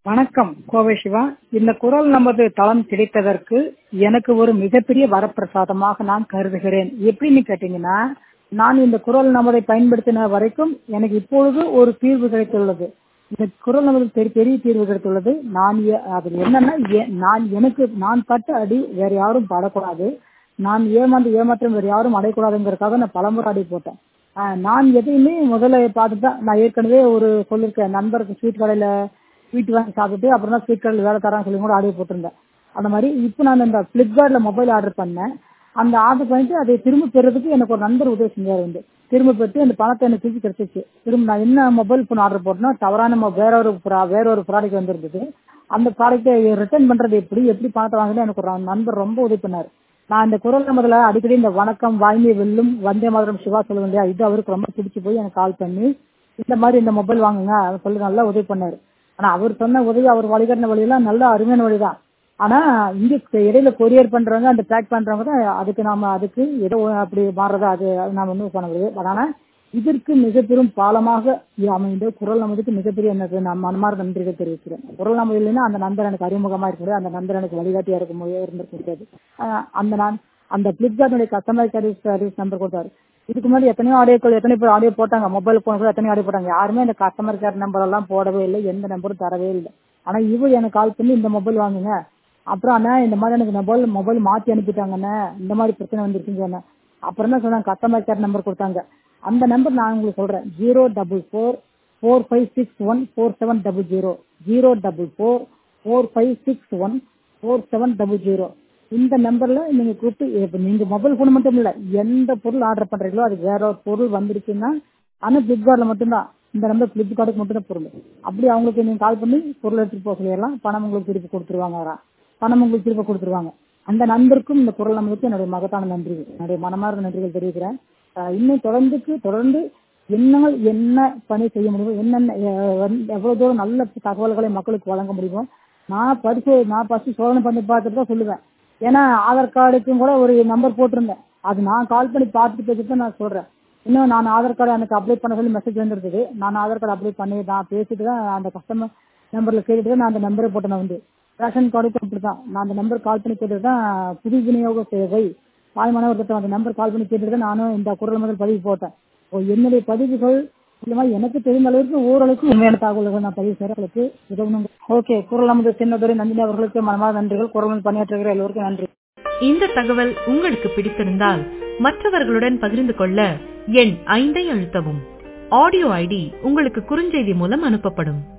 வணக்கம் கோவை சிவா இந்த குரல் நமது தளம் கிடைத்ததற்கு எனக்கு ஒரு மிகப்பெரிய வரப்பிரசாதமாக நான் கருதுகிறேன் எப்படின்னு கேட்டீங்கன்னா நான் இந்த குரல் நமதை பயன்படுத்தின வரைக்கும் எனக்கு இப்பொழுது ஒரு தீர்வு கிடைத்துள்ளது இந்த குரல் நமது பெரிய பெரிய தீர்வு கிடைத்துள்ளது நான் எ- அது என்னன்னா எ- நான் எனக்கு நான் பட்ட அடி வேற யாரும் படக்கூடாது நான் ஏமாந்து ஏமாற்றம் வேற யாரும் அடையக்கூடாதுங்கிறதுக்காக நான் பலமுறை அடி போட்டேன் ஆஹ் நான் எதையுமே முதல்ல பார்த்துட்டு தான் நான் ஏற்கனவே ஒரு சொல்லியிருக்கேன் நண்பருக்கு ஸ்வீட் கடையில ஸ்வீட் வாங்கி சாப்பிட்டு அப்புறம் தான் ஸ்வீட் கடையில் வேலை தரான்னு சொல்லி கூட ஆடியோ போட்டிருந்தேன் அந்த மாதிரி இப்போ நான் இந்த பிளிப்கார்ட்ல மொபைல் ஆர்டர் பண்ணேன் அந்த ஆர்டர் பண்ணிட்டு அதை திரும்ப பெறதுக்கு எனக்கு ஒரு நண்பர் உதவி செஞ்சார் வந்து திரும்ப பெற்று அந்த பணத்தை எனக்கு திருப்பி கிடைச்சிச்சு திரும்ப நான் என்ன மொபைல் ஃபோன் ஆர்டர் போட்டேன்னா தவறான மொ- வேற ஒரு pro- வேற ஒரு ப்ராடக்ட் வந்திருந்தது அந்த ப்ராடக்ட்டை ரிட்டர்ன் பண்றது எப்படி எப்படி பணத்தை வாங்குறது எனக்கு ஒரு நண்பர் ரொம்ப உதவி பண்ணார் நான் இந்த குரல் முதல்ல அடிக்கடி இந்த வணக்கம் வாய்மை வெல்லும் வந்தே மாதிரம் சிவா சொல்லுவேன் இல்லையா இது அவருக்கு ரொம்ப பிடிச்சி போய் எனக்கு கால் பண்ணி இந்த மாதிரி இந்த மொபைல் வாங்குங்க அதை சொல்லி நல்லா உதவி பண்ணாரு ஆனா அவர் சொன்ன உதவி அவர் வழிகாட்டின வழியெல்லாம் நல்ல அருமையான வழிதான் ஆனா இங்க இடையில கொரியர் பண்றவங்க அந்த பேக் பண்றவங்க தான் அதுக்கு நாம அதுக்கு ஏதோ அப்படி மாறுறதா அது அது நாம ஒன்றும் பண்ண முடியாது பட் ஆனா இதற்கு மிக பெரும் பாலமாக அமைந்த குரல் நமதுக்கு மிகப்பெரிய எனக்கு நான் மனமார்ந்த நன்றிகள் தெரிவிக்கிறேன் குரல் நமது இல்லைன்னா அந்த நண்பர் எனக்கு அறிமுகமா இருக்க முடியாது அந்த நண்பர் எனக்கு வழிகாட்டியா இருக்க முடியாது இருந்திருக்க முடியாது ஆஹ் அந்த நான் அந்த பிளிப்கார்ட்டுடைய கஸ்டமர் சர்வீஸ் சர்வீஸ் நம்பர் கொடுத்தாரு இதுக்கு முன்னாடி எத்தனையோ ஆடியோக்கள் எத்தனை பேர் ஆடியோ போட்டாங்க மொபைல் போன் கூட எத்தனையோ ஆடியோ போட்டாங்க யாருமே இந்த கஸ்டமர் கேர் நம்பர் எல்லாம் போடவே இல்லை எந்த நம்பரும் தரவே இல்லை ஆனா இவர் எனக்கு கால் பண்ணி இந்த மொபைல் வாங்குங்க அப்புறம் அண்ணா இந்த மாதிரி எனக்கு மொபைல் மொபைல் மாத்தி அனுப்பிட்டாங்கண்ணே இந்த மாதிரி பிரச்சனை வந்துருச்சுன்னு சொன்னேன் அப்புறம் தான் சொன்னாங்க கஸ்டமர் கேர் நம்பர் கொடுத்தாங்க அந்த நம்பர் நான் உங்களுக்கு சொல்றேன் zero double four four five six one four seven double zero zero double four four five six one four seven double zero இந்த நம்பர்ல நீங்க கூப்பிட்டு இப்ப நீங்க மொபைல் போன் மட்டும் இல்ல எந்த பொருள் ஆர்டர் பண்றீங்களோ அது வேற ஒரு பொருள் வந்துருச்சுன்னா ஆனா பிளிப்கார்ட்ல மட்டும்தான் இந்த நம்பர் பிளிப்கார்ட்டுக்கு மட்டும் தான் பொருள் அப்படி அவங்களுக்கு நீங்க கால் பண்ணி பொருள் எடுத்துட்டு போக சொல்லிடலாம் பணம் உங்களுக்கு திருப்பி கொடுத்துருவாங்க பணம் உங்களுக்கு திருப்பி கொடுத்துருவாங்க அந்த நண்பருக்கும் இந்த குரல் நம்பருக்கு என்னுடைய மகத்தான நன்றிகள் என்னுடைய மனமார்ந்த நன்றிகள் தெரிவிக்கிறேன் ஆஹ் இன்னும் தொடர்ந்துக்கு தொடர்ந்து என்னால் என்ன பணி செய்ய முடியுமோ என்னென்ன அஹ், வந்து எவ்வளவு தூரம் நல்ல தகவல்களை மக்களுக்கு வழங்க முடியுமோ நான் படிச்சு நான் ஃபர்ஸ்ட் சோதனை பண்ணி பார்த்துட்டு தான் சொல்லுவேன் ஏன்னா ஆதார் கார்டுக்கும் கூட ஒரு நம்பர் போட்டிருந்தேன் அது நான் கால் பண்ணி பார்த்துட்டு பேசிட்டு தான் நான் சொல்றேன் இன்னும் நான் ஆதார் கார்டு எனக்கு அப்ளை பண்ண சொல்லி மெசேஜ் வந்திருக்குது நான் ஆதார் கார்டு அப்ளை பண்ணி நான் பேசிட்டு தான் அந்த கஸ்டமர் நம்பர்ல கேட்டுட்டு தான் நான் அந்த நம்பரை போட்டேன் நான் வந்து ரேஷன் கார்டுக்கும் அப்படிதான் நான் அந்த நம்பர் கால் பண்ணி கேட்டுட்டு தான் புது விநியோக சேவை தாய்மான ஒரு அந்த நம்பர் கால் பண்ணி கேட்டுட்டு தான் நானும் இந்த குரல் முதல் பதிவு போட்டேன் ஓ, என்னுடைய பதிவுகள் மூலமா எனக்கு தெரிந்த அளவுக்கு ஓரளவுக்கு உண்மையான தகவல்கள் நான் பதிவு செய்யறேன் உங்களுக்கு உதவணும் ஓகே குரல் நமது சின்னதுரை நந்தினி அவர்களுக்கு மனமார்ந்த நன்றிகள் குரல் பணியாற்றுகிற எல்லோருக்கும் நன்றி இந்த தகவல் உங்களுக்கு பிடித்திருந்தால் மற்றவர்களுடன் பகிர்ந்து கொள்ள எண் ஐந்தை அழுத்தவும் ஆடியோ ஐடி உங்களுக்கு குறுஞ்செய்தி மூலம் அனுப்பப்படும்